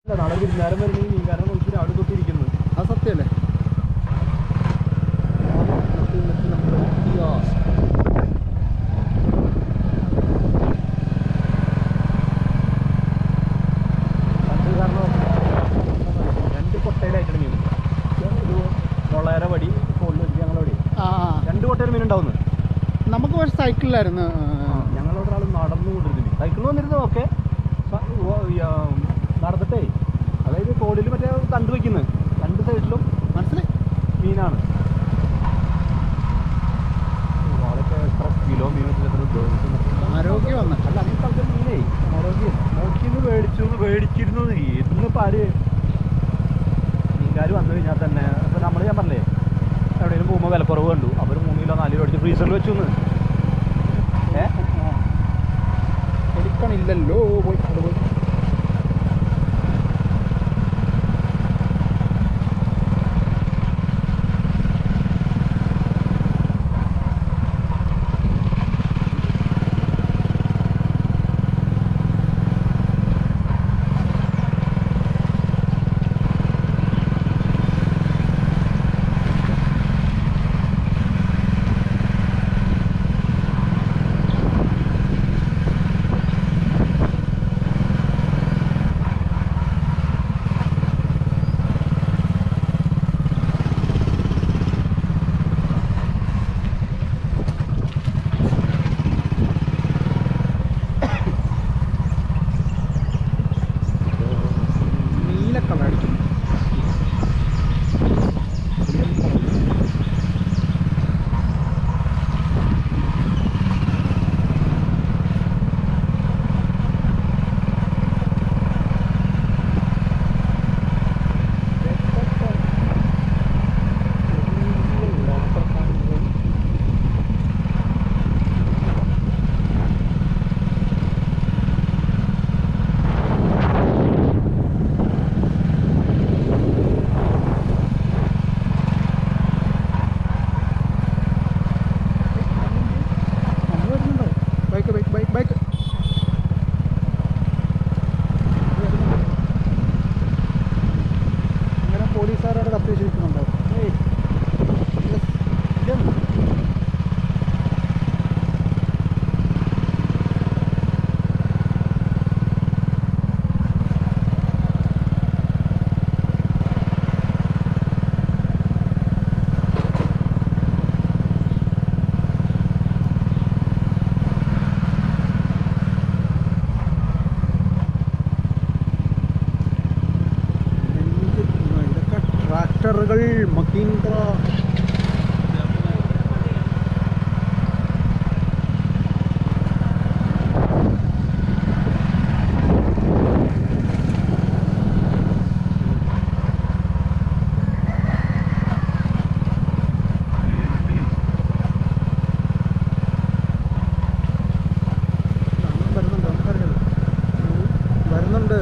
നാളെ വിരുന്നാരം വരുന്നെങ്കിൽ മീൻകാരൻ നോക്കി രാവിലെ തൊട്ടിരിക്കുന്നത് അത് സത്യമല്ലേ പണ്ട് കാരണം രണ്ട് കൊട്ടയിലായിട്ടാണ് മീൻ ഒരു മുളയര വടി ഫോണിൽ വെച്ച് ഞങ്ങളവിടെ ആ ആ. രണ്ട് കൊട്ടയിൽ മീൻ ഉണ്ടാവുന്നു നമുക്ക് പക്ഷെ സൈക്കിളിലായിരുന്നു ഞങ്ങളവിടെ ഒരാൾ നടന്നു കൊണ്ടിരുന്നു സൈക്കിളിൽ വന്നിരുന്നു ഓക്കെ നടന്നിട്ടേ അതായത് തോടിൽ മറ്റേ തണ്ട് വയ്ക്കുന്നത് രണ്ട് സൈഡിലും മനസ്സിലായി മീനാണ് വളരെ എത്ര കിലോ മീൻ വെച്ചിട്ട് എത്ര ദിവസം ആരോഗ്യം വന്ന് അല്ല അന്നത്തെ കാലത്ത് മീനേ ആരോഗ്യം നോക്കിന്ന് മേടിച്ചു മേടിച്ചിരുന്നു ഇന്നിപ്പോൾ ആര് മീൻകാർ വന്നു കഴിഞ്ഞാൽ തന്നെ ഇപ്പം നമ്മൾ ഞാൻ പറഞ്ഞേ എവിടെയെങ്കിലും പോകുമ്പോൾ വിലക്കുറവ് കണ്ടു അവർ മൂന്ന് കിലോ നാല് കിലോ അടിച്ച് ഫ്രീസറിൽ വെച്ചു എന്ന് ഏ എടുക്കണില്ലല്ലോ പോയി അത് പോയി നീല കളർ അടിക്കും നമ്മൾ വരുന്നുണ്ടോ ബൈക്ക് ബൈക്ക് ബൈക്ക് ബൈക്ക് ഇങ്ങനെ പോലീസുകാരോട് കത്തി വെച്ചിരിക്കുന്നുണ്ടോ ഏയ് ഇതെന്ത്? ഇതൊക്കെ ട്രാക്ടറുകൾ മഹീന്ദ്ര വരുന്നുണ്ട് നമുക്കറിയാലോ വരുന്നുണ്ട്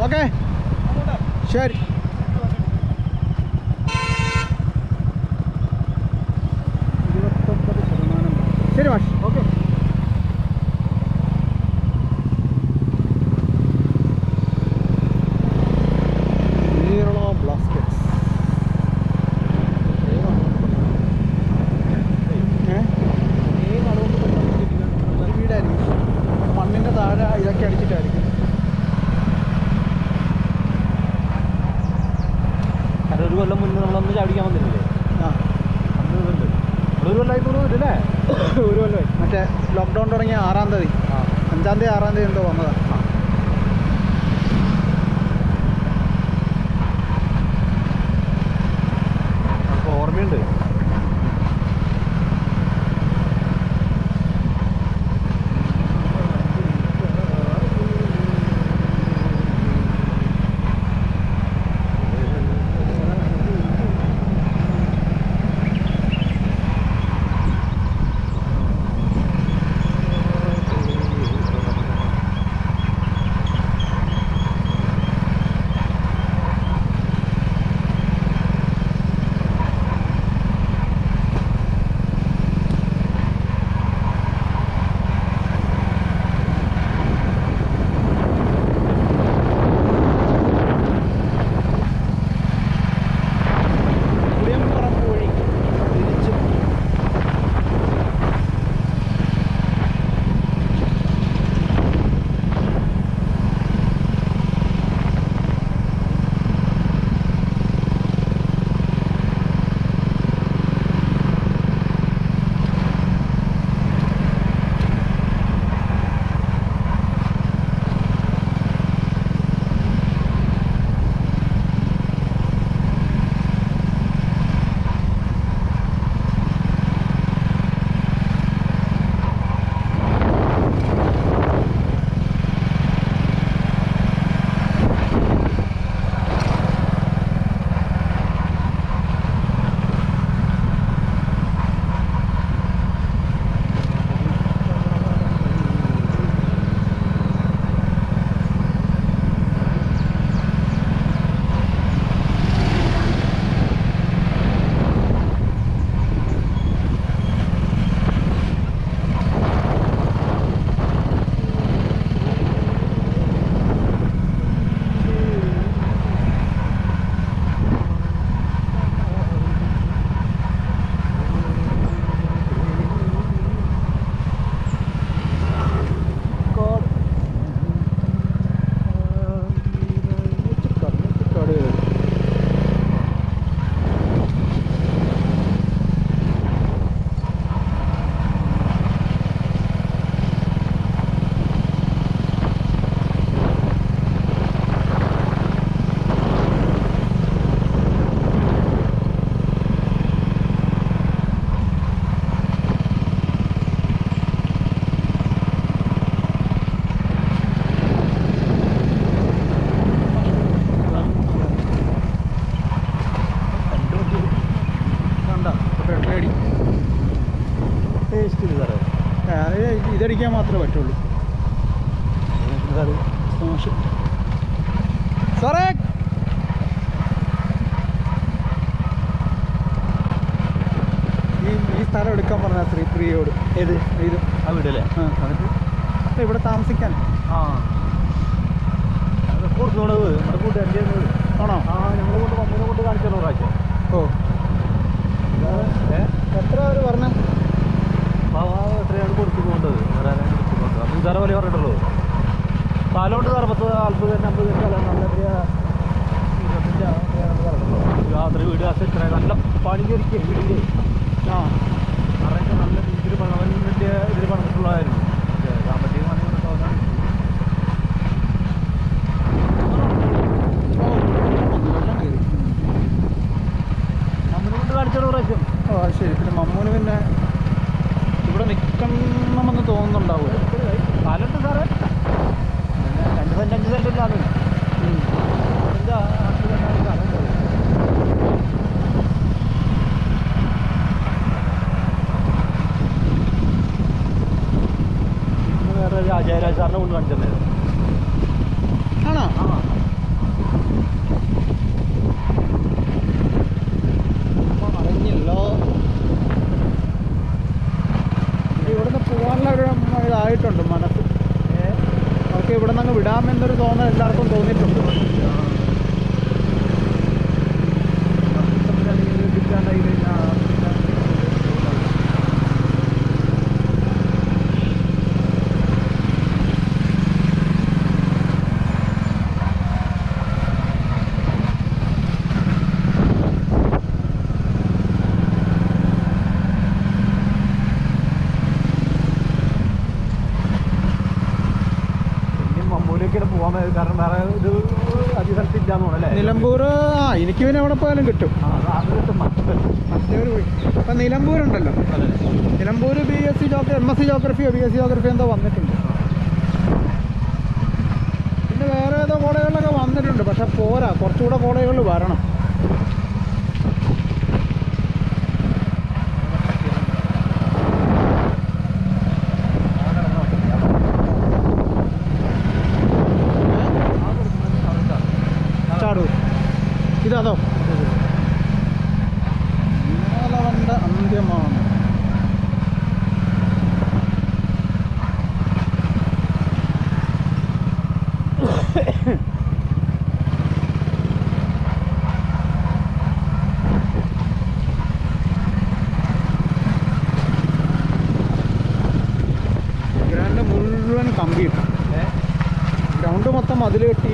ഓക്കെ ശരി ഇരുപത്തൊമ്പത് ശതമാനം ശരി മാഷ് ഓക്കെ കേരള ബ്ലാസ്റ്റേഴ്സ് ഏ ഒരു വീടായിരിക്കും മണ്ണിൻ്റെ താഴെ ഇതൊക്കെ അടിച്ചിട്ടായിരിക്കും കാരണം ഒരു കൊല്ലം മുന്നേ നമ്മളന്ന് ചാടിക്കാൻ വന്നിട്ടില്ലേ ആ അന്ന് ഇതുണ്ട് ഇവിടെ ഒരു കൊല്ലമായി തോന്നുന്നു ഇല്ലേ ഒരു കൊല്ലമായി മറ്റേ ലോക്ക്ഡൗൺ തുടങ്ങിയ ആറാം തീയതി ആ അഞ്ചാം തീയതി ആറാം തീയതി എന്തോ വന്നതാണ് നമുക്ക് ഓർമ്മയുണ്ട് പുളിയമ്പറമ്പ് വഴി തിരിച്ച് കാട് നെച്ചിക്കാട് നെച്ചിക്കാട് കണ്ട പെട്രോടി ടേസ്റ്റ് ഇല്ല സാറേ ഇതടിക്കാൻ മാത്രമേ പറ്റുള്ളൂ സാറ് സ്മാഷ് സാറേ ഈ ഈ സ്ഥലം എടുക്കാൻ പറഞ്ഞ ശ്രീ പ്രിയയോട് ഏത് ഇത് ആ വീടല്ലേ ആ. എന്നിട്ട് ഇവിടെ താമസിക്കാൻ ആ അത് കൊടുത്തു പോണത് നമ്മുടെ കൂട്ടുകാരൻ്റെ ആയിരുന്നത്. ആണോ ആ ഞങ്ങൾ കൊണ്ട് മമ്മൂനെ കൊണ്ട് കാണിച്ചല്ലോ പ്രാവശ്യം ഓ ഏ എത്ര അവർ പറഞ്ഞ ആ ആ എത്രയാണ് കൊടുത്തു പോകേണ്ടത് വേറെ ആരാണ് കൊടുത്തു പോകേണ്ടത് അപ്പോൾ ഇതാരെ പോലെ പറഞ്ഞിട്ടുള്ളൂ സ്ഥലമുണ്ട് സാർ പത്ത് നാൽപ്പത് തന്നെ അമ്പത് സ്ഥലം നല്ല എത്രയാ ഇരുപത്തഞ്ചാ എത്രയാണ് പറഞ്ഞിട്ടുള്ളത് രാത്രി വീട് കാശ് എത്ര നല്ല പണി കയറിക്കേ വീടിൻ്റെ ആ അറയൊക്കെ നല്ല രീതിയിൽ പണവൻ്റെ ഇതിൽ പണിതിട്ടുള്ളതായിരുന്നു പക്ഷേ സാമ്പത്തികമായി തോന്നാൻ ഓ വെള്ളം കയറി നമ്മളെ കൊണ്ട് കാണിച്ചോളൂ പ്രാവശ്യം ഓ അത് ശരി പിന്നെ മമ്മൂന് പിന്നെ ഇവിടെ നിൽക്കണമെന്ന് തോന്നുന്നുണ്ടാവുമല്ലോ സ്ഥലമുണ്ട് സാറേ പിന്നെ രണ്ട് സെൻറ്റ് അഞ്ച് സെൻറ്റ് ഇല്ലാതെ ഉം. അഞ്ച് ആറ് സെൻറ്റാണ് സ്ഥലമുണ്ട് ഇന്ന് വേറെ രാജാരാജ് സാറിനെ കൊണ്ട് കാണിച്ചിട്ടുണ്ടായിരുന്നു ആണോ ആ അറിഞ്ഞില്ലോ ഇവിടുന്ന് പോകാനുള്ള ഒരു ഇതായിട്ടുണ്ട് മനസ്സ് അവർക്ക് ഇവിടെ നിന്ന് അങ്ങ് വിടാമെന്നൊരു തോന്നൽ എല്ലാവർക്കും തോന്നിയിട്ടുണ്ട് ഇനി മമ്മൂലിയൊക്കെ പോകാൻ കാരണം വേറെ ഒരു അധിക സ്ഥലത്തില്ലാന്ന് തോന്നല്ലേ നിലമ്പൂർ ആ എനിക്ക് പിന്നെ എവിടെ പോയാലും കിട്ടും ആ, അത് കിട്ടും മറ്റേവർ പോയി ഇപ്പം നിലമ്പൂരുണ്ടല്ലോ അതെ Nilambur B S C geography M S C ജോഗ്രഫിയോ ബി എസ് സി ജോഗ്രഫിയോ എന്തോ വന്നിട്ടുണ്ട് പിന്നെ വേറെ ഏതോ കോളേജുകളിലൊക്കെ വന്നിട്ടുണ്ട് പക്ഷെ പോരാ കുറച്ചുകൂടെ കോളേജുകളിൽ വരണം ചാടൂ ഇതതോ ഇന്നലവൻ്റെ അന്ത്യമാണ് ഗ്രൗണ്ട് മുഴുവൻ കമ്പിയിട്ട് ഗ്രൗണ്ട് മൊത്തം മതിൽ കെട്ടി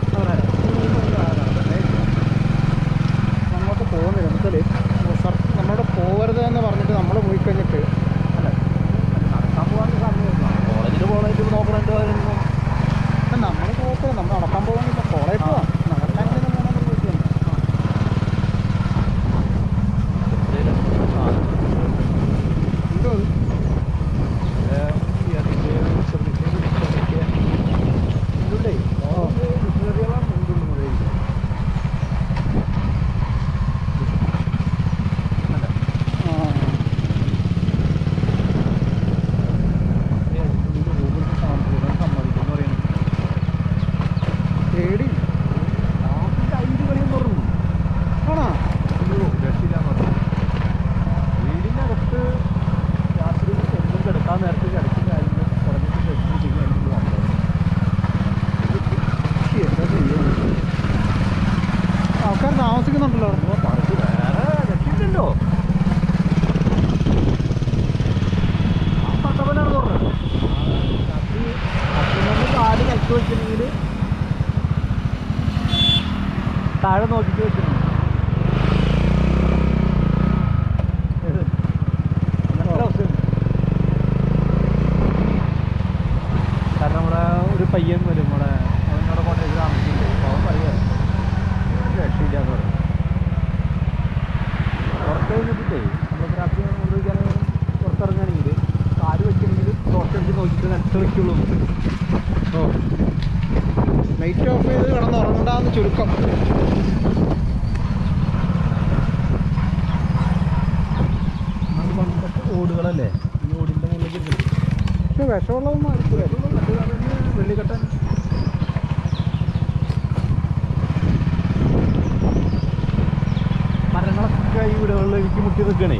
അങ്ങോട്ട് പോകുന്നില്ല എന്നുവെച്ചാൽ സർ നമ്മളോട് പോകരുത് എന്ന് പറഞ്ഞിട്ട് നമ്മൾ പോയി കഴിഞ്ഞിട്ട് കോളേജിൽ പോകണമായിട്ട് നോക്കണുണ്ട് നമ്മൾ പോകത്തില്ല നമ്മൾ നടക്കാൻ പോകുന്നില്ല കോളേജ് പോവാം നടക്കാൻ ഇങ്ങനെ പോകണമെന്ന് ചോദിക്കുന്നു എന്തോ ആ പേടി ആണോ വീടിനകത്ത് രാത്രി എന്തും കിടക്കാൻ നേരത്തെ കിടക്കും കാര്യങ്ങൾ കുറഞ്ഞിട്ട് എന്താ ചെയ്യുക ആൾക്കാർ താമസിക്കുന്നുണ്ടല്ലോ അവിടെ വേറെ രക്ഷയില്ലല്ലോ ആ പട്ടവനാണ് പറഞ്ഞത് രാത്രി അച്ഛനോട് കാല് കലക്കി വെച്ചിട്ടുണ്ടെങ്കിൽ താഴെ നോക്കിയിട്ട് വെച്ചിട്ടുണ്ട് അങ്ങനത്തെ അവസ്ഥയുണ്ട് കാരണം നമ്മുടെ ഒരു പയ്യൻ വരും നമ്മുടെ അവനോട് കോട്ടയത്ത് താമസിക്കുന്നുണ്ട് അവൻ പറയുക രക്ഷയില്ലാന്ന് പറയും പുറത്ത് കഴിഞ്ഞിട്ടേ നമ്മൾ രാത്രി ഉപയോഗിക്കാൻ പുറത്തിറങ്ങുകയാണെങ്കിൽ കാല് വെക്കണമെങ്കിൽ ടോർച്ചടിച്ച് നോക്കിയിട്ട് നെറ്റ് വെക്കുള്ളൂ ഓ ലൈറ്റ് ഓഫ് ചെയ്ത് കിടന്നുറങ്ങണ്ടെന്ന് ചുരുക്കം അത് പണ്ടത്തെ ഓടുകളല്ലേ ഈ ഓടിൻ്റെ മുകളിലേക്ക് ഇരുന്നിട്ട് പക്ഷെ വിഷമുള്ളതൊന്നും ആയിരിക്കില്ല വെള്ളിക്കട്ടൻ മരങ്ങളൊക്കെ ഈ വീടുകളിലേക്ക് മുട്ടി നിൽക്കണേ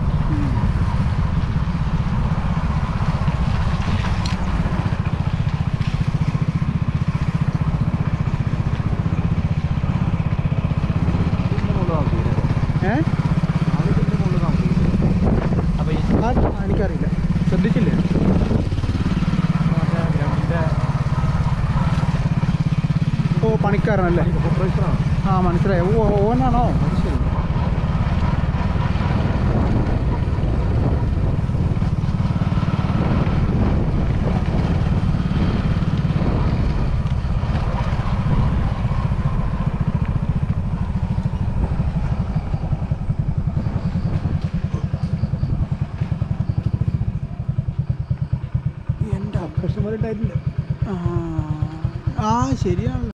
ഇതിൻ്റെ മുകളിൽ താമസിക്കുന്നത് ഏ ആദ്യം ഇതിൻ്റെ മുകളിൽ താമസിക്കുന്നത് അപ്പോൾ ഈ ആ എനിക്കറിയില്ല ശ്രദ്ധിച്ചില്ലേ മറ്റേ ഗ്രൗണ്ടിൻ്റെ ഓ പണിക്കാരനല്ലേ സൂപ്പർവൈസറാണ് ആ മനസ്സിലായി ഓ ഓനാണോ അത് ശരി എൻ്റെ കസ്റ്റമർ ഉണ്ടായിട്ടില്ല ആ ആ ശരിയാണ്